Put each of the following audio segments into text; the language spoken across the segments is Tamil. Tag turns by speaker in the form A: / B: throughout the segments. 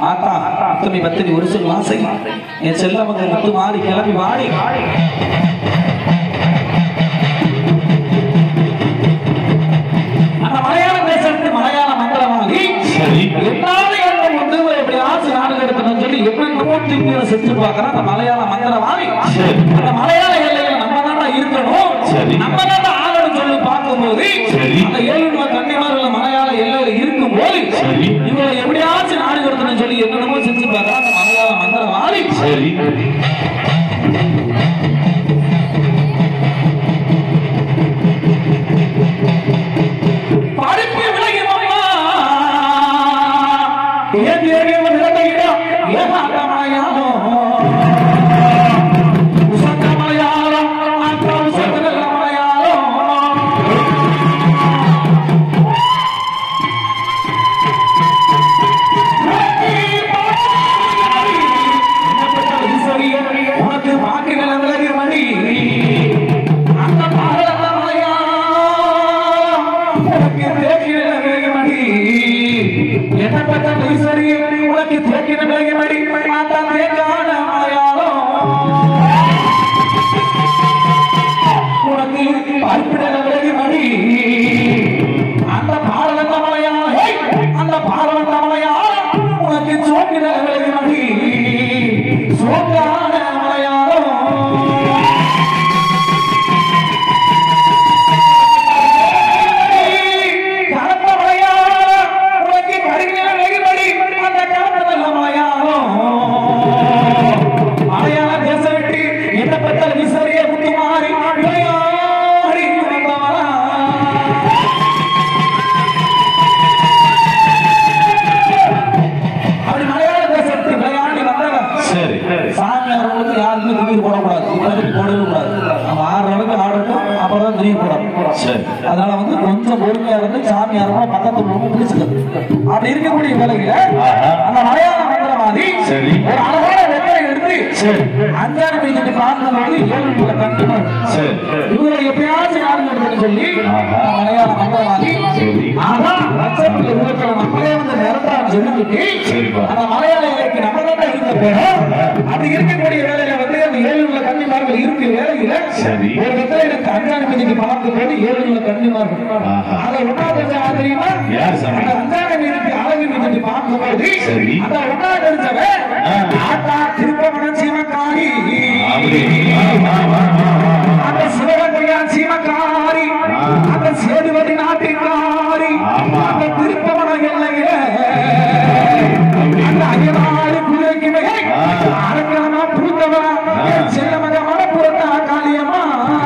A: ஆத்தா அத்தனை பத்திரி ஒரு சொல் ஆசை என் செல்லவங்க முத்து மாறி கிளம்பி வாடி அந்த மலையாள தேசத்து மலையாள மந்திரவாதி
B: சரி.
A: என்னால என்ன வந்து இப்படி ஆசை நாடு கடத்தணும்னு சொல்லி எப்படின்னமோ திருப்பி செஞ்சு பார்க்கறான் அந்த மலையாள மந்திரவாதி
B: சரி.
A: அந்த மலையாள எல்லையில நம்ம தானே இருக்கணும்
B: சரி.
A: நம்ம தானே ஆகணும் சொல்லி பார்க்கும்போது
B: சரி.
A: அந்த ஏழு கன்னிமார்கள் மலையாள எல்லையில இருக்கும் போது
B: சரி.
A: இவங்களை எப்படியாச்சும் நாடு கடத்தணும்னு சொல்லி என்னென்னமோ செஞ்சு பார்க்கறான் அந்த மலையாள மந்திரவாதி
B: சரி
A: படிப்பு விளையுமம்மா ஏன் தேவியம் விளையிடம் ஏமாற்றமலையாளோ உசந்த மலையாளம் அக்கா உசந்த மலையாளம் உனக்கு வாக்கு நிலம் விலகி மணி அந்த பாரத மலையாளம் உனக்கு தேக்கின விலகி மணி என்ன பெற்ற ஈஸ்வரி உனக்கு தேக்கின விலகி மணி மாதா தேக்கான மலையாளம் உனக்கு பார்ப்பிடல விலகி மணி அந்த பாரத மலையாளம் ஹே! அந்த பாரத மலையாளம் உனக்கு சோக்கின விலகி மணி சோக்கான மலையாளம் கலந்த மலையாளம் உனக்கு கருகின வெகுமடி அந்த கலந்த மலையாளம் மலையாள தேச விட்டு என்ன பெற்ற விசரிய குட்டி மாறி விளையாடி வந்தவனா அப்படி மலையாள தேசத்துக்கு விளையாடி வந்தவன்
B: சரி
A: சாமியார்களுக்கு யாருக்குமே திடீர் போடக்கூடாது இப்போதைக்கு போடவே கூடாது நம்ம ஆறு அளவுக்கு ஆடட்டும் அப்புறம் தான் திடீர் போடணும்
B: சரி
A: அதனால வந்து கொஞ்சம் பொறுமையா இருந்து சாமியாரமா பக்கத்து ரொம்ப பிடிச்சுக்கிறது அப்படி இருக்கக்கூடிய வேலையில
B: ஆஹா.
A: அந்த மலையாள மந்திரவாதி
B: சரி.
A: ஒரு அழகான வெத்தலை எடுத்து
B: சரி
A: அஞ்சாறு மீது பார்க்கும்போது ஏழு உள்ள கண்டிப்பா
B: சரி
A: இவரை எப்பயாச்சும் யாரும் எடுத்துன்னு சொல்லி
B: ஆஹா.
A: அந்த மலையாள மந்திரவாதி
B: சரி.
A: ஆனா லட்சத்தில் இருக்கிற மக்களே வந்து நிரந்தரம் சொல்லிவிட்டு
B: சரிப்பா.
A: அந்த மலையாள இலைக்கு நம்ம தான் இருந்த பேரு அப்படி இருக்கக்கூடிய வேலையில வந்து அந்த ஏழு உள்ள கன்னிமார்கள் இருக்கு வேலையில
B: சரி.
A: ஒரு வெத்தலை எனக்கு அஞ்சாறு மீதிக்கு பார்க்கும் போது ஏழு உள்ள கன்னிமார்கள்
B: ஆஹா.
A: அதை ஒன்றாவது யார் தெரியுமா
B: யார் சாமி?
A: அந்த அஞ்சாறு மீதிக்கு அழகு மீதிக்கு பார்க்கும்போது
B: சரி.
A: அந்த ஒன்றாவது இருந்தவன்
B: ஆ.
A: ஆத்தா திருப்பவனம் சீமக்காரி
B: அப்படி வா, வா, வா, வா, வா.
A: அந்த சிவகங்கையான் சீமக்காரி
B: ஆ.
A: அந்த சேதுபதி நாட்டின்காரி
B: ஆமா.
A: அந்த திருப்பவன எல்லையில
B: அப்படி.
A: அந்த அய்யனாறு குதிரைக்கு மிகை
B: ஆ.
A: அரக்கணமா பூத்தவா
B: ஆ.
A: செல்லமக மனப்புறத்தா காளியம்மா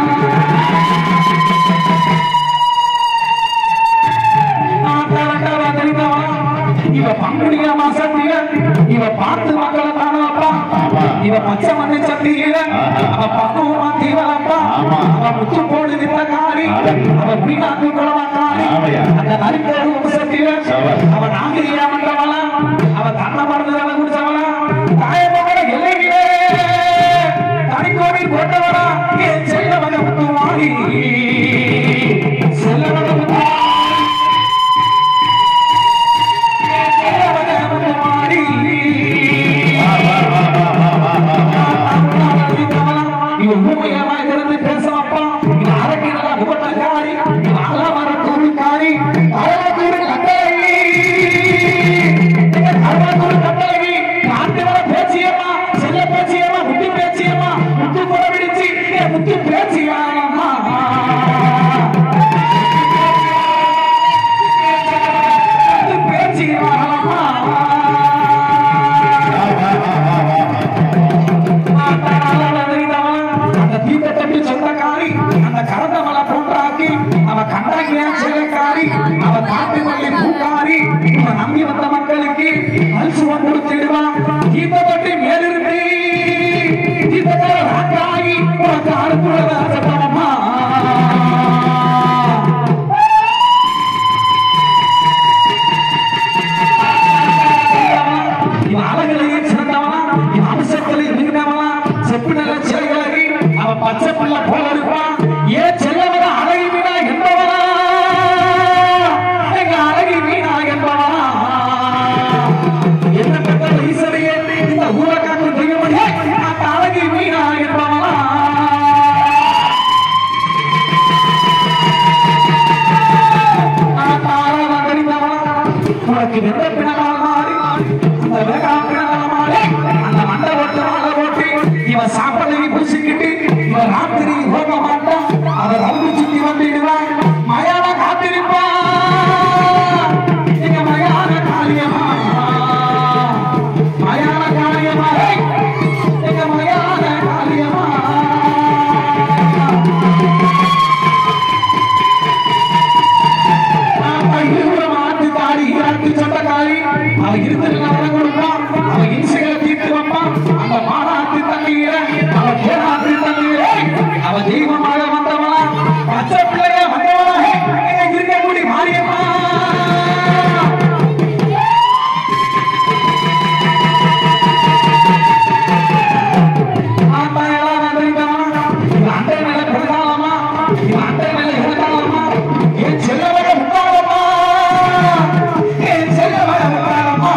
A: ஆட்டாரட்டாரா தெரிந்தவா இவ பங்குனிய மாசத்தில இவ பார்த்து மக்களை தானப்பா
B: ஆமா.
A: இவ பச்சை மண்ணு சத்தியில
B: ஆஹா.
A: அவ பக்குவமா தீவனப்பா
B: ஆமா.
A: அவ முத்து போடு வித்த காரி
B: அழகு.
A: அவ புரிநாக்கு குளமா காரி
B: ஆமையா.
A: அந்த நரிக்கோடு உபசத்தில
B: சவால்.
A: அவ நாங்கிரியா மண்டவளா அவ தன்ன மறந்துதான குடிச்சவளா தாயமோட எல்லையிலே தனிக்கோவில் போட்டவளா என் செல்லவன முத்து வாடி செல்லவன முத்து வாடி என் செல்லவன முத்து வாடி
B: வா, வா, வா, வா, வா, வா, வா, வா.
A: இவன் ஊமையமா இருந்து பேசப்பா இது அரக்கினரா விபட்டக்காரி இது அலமரத்தூருக்காரி அலமரத்தூரு கட்டளை அலமரத்தூரு கட்டளை காட்டு வர பேச்சியம்மா செல்ல பேச்சியம்மா முத்து பேச்சியம்மா முத்து புற விடிச்சு என் முத்து பேச்சியாமா முத்து பேச்சியாமா
B: வா, வா, வா, வா, வா.
A: அந்த தீர்த்தத்தட்டு சொந்தக்காரி அந்த கரந்தமலை போன்றாக்கி அவ கண்டாங்கியா சேலைக்காரி அவ காட்டு மல்லி பூக்காரி இவ நம்பி வந்த மக்களுக்கு அல்சுவம் கொடுத்திடுவான் தீர்த்தத்தட்டு மேலிருந்து தீர்த்தக்கார ராக்காயி உனக்கு அனுப்புறத சட்டமம்மா இவன் அழகிலேயே சிறந்தவனா இவன் அம்சத்திலே மிகுந்தவனா செப்பு நல்ல சிலைகளி அவன் பச்சை பிள்ளை போல இருப்பான் ஏன் செல்லவன அழகி வீணா என்பவனா எங்க அழகி வீணா என்பவனா என்ன பெற்ற உனக்கு வெந்த பிணமால் மாறி அந்த வேகா பிணமால் மாறி அந்த மண்டை ஓட்டு மாலை ஓட்டி இவன் சாப்பிடலையும் புடிச்சுக்கிட்டு இவன் ராத்திரி போக மாட்டான் அவன் ரவுடி சுத்தி வந்துடுவான் மயான காத்திருப்பான் இங்க மயான காளியம்மா மயான காளியம்மா ஏய், இங்க மயான காளியம்மா மாட்டு தாடி இராட்டு சட்டக்காரி அவன் இருக்கிற வரம் கொடுப்பான் அவன் இன்சைகளை தீர்த்து வைப்பான் அந்த மாநாட்டு தண்ணீர அவன் தேனாட்டு தண்ணீர அவன் தெய்வமாக வந்தவனா பச்சை பிள்ளைய வந்தவனாக இங்க இருக்கக்கூடிய மாரியம்மா ஆமா, எல்லாம் வந்திருக்கவனா? இவன் அண்டை மேல பிறந்தாலமா? இவன் அண்டை மேல இறந்தாலமா? என் செல்லவரை முட்டாளம்மா? என் செல்லவரை முட்டாளம்மா?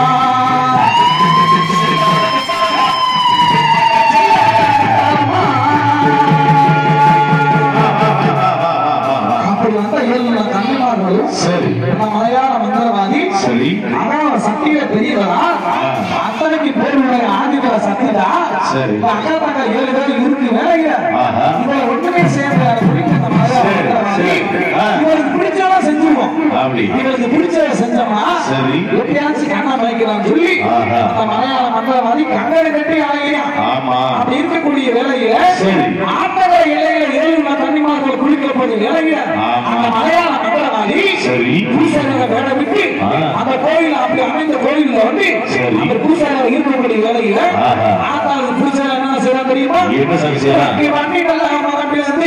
A: அப்படி வந்த ஏழு கண்ணிமார்களும்
B: சரி
A: நம்ம மலையாள மந்திரவாதி
B: சரி
A: அவன் சக்தியில பெரியவரா அத்தனைக்கு பேருடைய ஆதிபர சக்திதா
B: சரி.
A: இந்த அக்கா தக்கா ஏழு பேர் இருக்கு வேலையில
B: ஆஹா.
A: இவரை ஒண்ணுமே சேர்ந்து பிடிக்கிற
B: சரி, சரி. ஆ.
A: இவருக்கு பிடிச்சவன் செஞ்சுருவோம்
B: அப்படி.
A: இவருக்கு பிடிச்சத செஞ்சோம்னா
B: சரி.
A: எப்படியாச்சும் கண்ணா வைக்கிறான்னு சொல்லி
B: ஆஹா.
A: அந்த மலையாள மந்திரவாதி கங்கரை கட்டி ஆலையா
B: ஆமா
A: அப்படி இருக்கக்கூடிய வேலையில
B: சரி.
A: ஆட்டவர இலையில ஏழு தண்ணிமார்கள் குளிக்கக்கூடிய வேலையில
B: ஆமா.
A: அந்த மலையாள மந்திரவாதி
B: சரி.
A: பூசகரை வேட விட்டு
B: ஆ.
A: அந்த கோயில் அப்படி அமைந்த கோயில்ல வந்து
B: சரி.
A: அந்த பூசகரை இருக்கக்கூடிய வேலையில
B: ஆஹா.
A: ஆத்தாளுக்கு பூசகர் என்ன செய்யலாம் தெரியுமா
B: என்ன சாமி செய்யலாம்?
A: இப்படி வண்டிகள்லாம் மரபி வந்து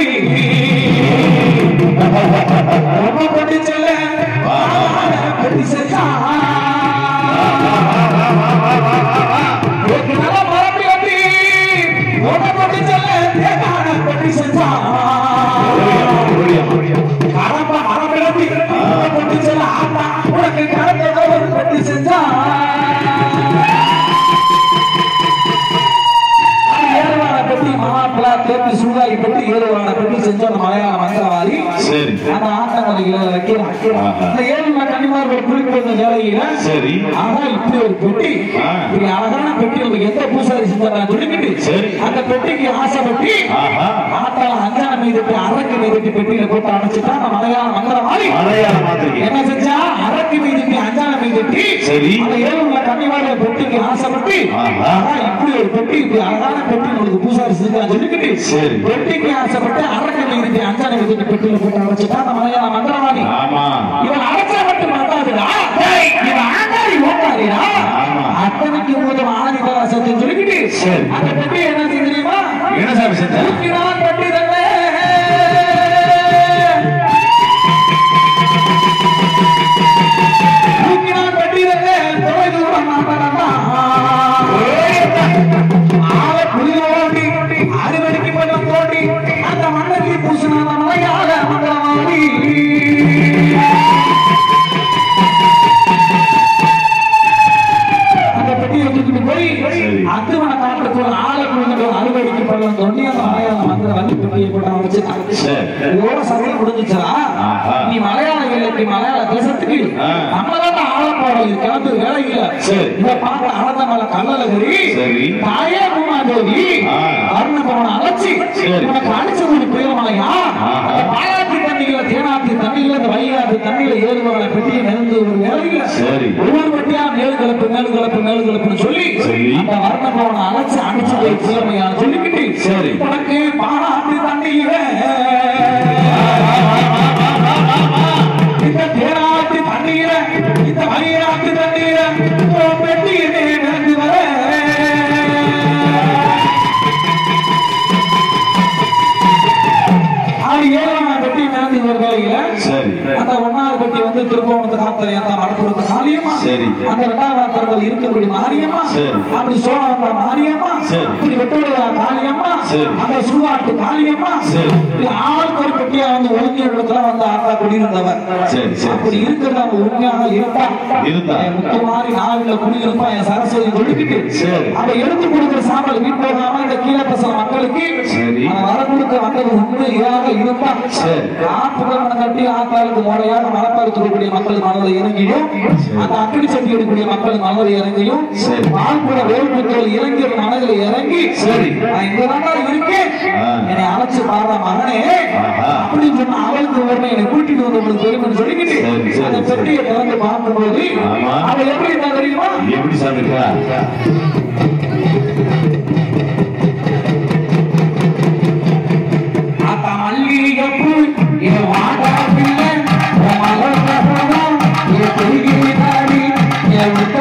A: ரொம்ப கொண்டு செல்ல கொண்டு செல்லா ஒரு நல்ல மரபி வந்து ரொம்ப கொண்டு செல்ல தேங்கான கொண்டு செஞ்சா கரப்ப மரபிழப்பி கொண்டு செல்ல ஆத்தா உனக்கு கரத்தை ஒரு கொண்டு செஞ்சா அது ஏறுவான பெட்டி மகாப்பிளா தேப்பி சூடாகி பெட்டி ஏறுவான பெட்டி செஞ்ச அந்த மலையாள மந்திரவாதி
B: சரி.
A: அந்த ஆட்டங்கரையில வைக்கிறான்
B: ஆஹா.
A: இந்த ஏழு கன்னிமார்கள் குறிப்பிட்ட வேலையில
B: சரி.
A: ஆனா இப்படி ஒரு பெட்டி
B: ஆ.
A: இப்படி அழகான பெட்டி உங்களுக்கு எந்த பூசாரி செஞ்சாரா சொல்லிக்கிட்டு
B: சரி.
A: அந்த பெட்டிக்கு ஆசைப்பட்டு
B: ஆஹா.
A: ஆட்டாள அஞ்சான மீதுட்டு அரக்கு மீதுட்டு பெட்டியில போட்டு அடைச்சிட்டா அந்த மலையாள மந்திரவாதி
B: மலையாள மாத்திரிகை
A: என்ன செஞ்சா அரக்கு மீதுட்டு அஞ்சான மீதுட்டு
B: சரி.
A: அந்த ஏழுல கன்னிவாட பெட்டிக்கு ஆசைப்பட்டு
B: ஆஹா.
A: ஆனா இப்படி ஒரு பெட்டி இப்படி அழகான பெட்டி உங்களுக்கு பூசாரி செஞ்சா சொல்லிக்கிட்டு
B: சரி.
A: பெட்டிக்கு ஆசைப்பட்டு அரக்கு மீதுட்டு அஞ்சான மீதுட்டு பெட்டியில போட்டு அடைச்சிட்டா அந்த மலையாள மந்திரவாதி
B: ஆமா
A: இவன் அடைச்சா மட்டும் மாட்டாதுடா டேய், இவன் ஆண்டாரி ஓட்டாரிடா
B: ஆமா.
A: அத்தனைக்கு போது ஆதி சத்தியம் சொல்லிக்கிட்டு
B: சரி.
A: அந்த பெட்டி என்ன செஞ்சு தெரியுமா
B: என்ன சாமி செஞ்ச
A: தூக்கினான் பெட்டி தன்னை தூக்கினான் பெட்டி தன்னை தொலை தூரம் மாட்டானா ஆள குளிர ஓட்டி அறுவடைக்கு பண்ண போட்டி அந்த மண்ணத்தில் பூசினான மலையாக மங்களவாடி அந்த பெட்டியை தூக்கிட்டு போய்
B: சரி.
A: அத்துவன காட்டுக்கு ஒரு ஆளை குழுந்து அறுவடைக்கு பள்ளம் தோண்டி அந்த மலையாள மந்திர வந்து பெட்டியை போட்டு அமைச்சு
B: சரி.
A: இதோட சமையல் முடிஞ்சுச்சா
B: ஆஹா.
A: நீ மலையாள இல்லைக்கு மலையாள தேசத்துக்கு
B: ஆ.
A: நம்ம தான் ஆள போறது கிளம்பு வேலை இல்ல
B: சரி.
A: இத பார்த்து ஆனந்த மலை கல்லழகரி
B: சரி.
A: தாயே பூமாதேவி
B: ஆ.
A: அருண பவனை அழைச்சி
B: சரி.
A: உனக்கு அடிச்ச ஒரு புயமலையா
B: ஆஹா.
A: அந்த பாலாத்தி தண்ணியில தேனாத்தி தண்ணியில இந்த வைகாத்தி தண்ணியில ஏறுபவன பெட்டியை நிறந்து ஒரு வேலையில
B: சரி.
A: ஒவ்வொரு பெட்டியா மேலு கலப்பு மேலு கலப்பு மேலு கலப்புன்னு சொல்லி
B: சரி.
A: அந்த வர்ண பவனை அழைச்சு அடிச்சு போய் புயமையா சொல்லிக்கிட்டு
B: சரி.
A: உனக்கு பாலாத்தி தண்ணியில இந்த தேனாத்தி தண்ணீர இந்த வைகாத்தி தண்ணீர உன் பெட்டியை நிறந்து வர ஆறு ஏழாம் பெட்டி நடந்து ஒரு வேலையில
B: சரி
A: அந்த ஒன்னாவது பெட்டி வந்து திருப்பவனத்து காத்தலை அந்த மடப்புறத்து காளியம்மா
B: சரி சரி.
A: அந்த ரெண்டாவது இருக்கக்கூடிய மாரியம்மா
B: சரி.
A: அப்படி சோழவரம் மாரியம்மா
B: சரி.
A: இப்படி வெட்டோடைய காளியம்மா
B: சரி.
A: அந்த சுடுகாட்டு காளியம்மா
B: சரி.
A: இப்படி ஆளுக்கு ஒரு பெட்டியா வந்து ஒழுங்கிய இடத்துல வந்து ஆத்தா குடியிருந்தவர்
B: சரி, சரி.
A: அப்படி இருக்கிறது அவங்க உண்மையாக இருந்தா
B: இருந்தா.
A: என் முத்துமாரி நாவில குடியிருப்பா என் சரஸ்வதி சொல்லிக்கிட்டு
B: சரி.
A: அவ எடுத்து கொடுக்கிற சாம்பல் வீட்டு போகாம இந்த கீழே பசங்க மக்களுக்கு
B: சரி.
A: அவன் வர கொடுக்க வந்தது உண்மையாக இருந்தா
B: சரி.
A: ஆற்றுக்கணம் கட்டி ஆத்தாளுக்கு முறையாக மரப்பறுத்துக்கூடிய மக்கள் மனதில் இறங்கியும் அந்த அக்கடி சட்டி எடுக்கக்கூடிய மக்கள் மனதில் இறங்கியும்
B: சரி.
A: வாழ்ப்புற வேறுபட்டோர் இளைஞர் மனதில் இறங்கி
B: சரி.
A: நான் இங்க தாண்டா இருக்கேன்
B: ஆ.
A: என்னை அழைச்சு பாடுற மகனே
B: ஆஹா.
A: அப்படின்னு சொன்ன அவளுக்கு உடனே என்னை கூட்டிட்டு வந்து உங்களுக்கு தெரியும்னு சொல்லிக்கிட்டு
B: சரி, சரி,
A: அந்த
B: சரி.
A: பெட்டியை திறந்து பார்க்கும்போது
B: ஆமா.
A: அவ எப்படி இருந்தா தெரியுமா
B: எப்படி சாப்பிட்டா
A: ஆத்தா மல்லிகைப்பூ என் வாடா பிள்ளை உன் மலர் ரசமா என் பொய்கை நாடி என்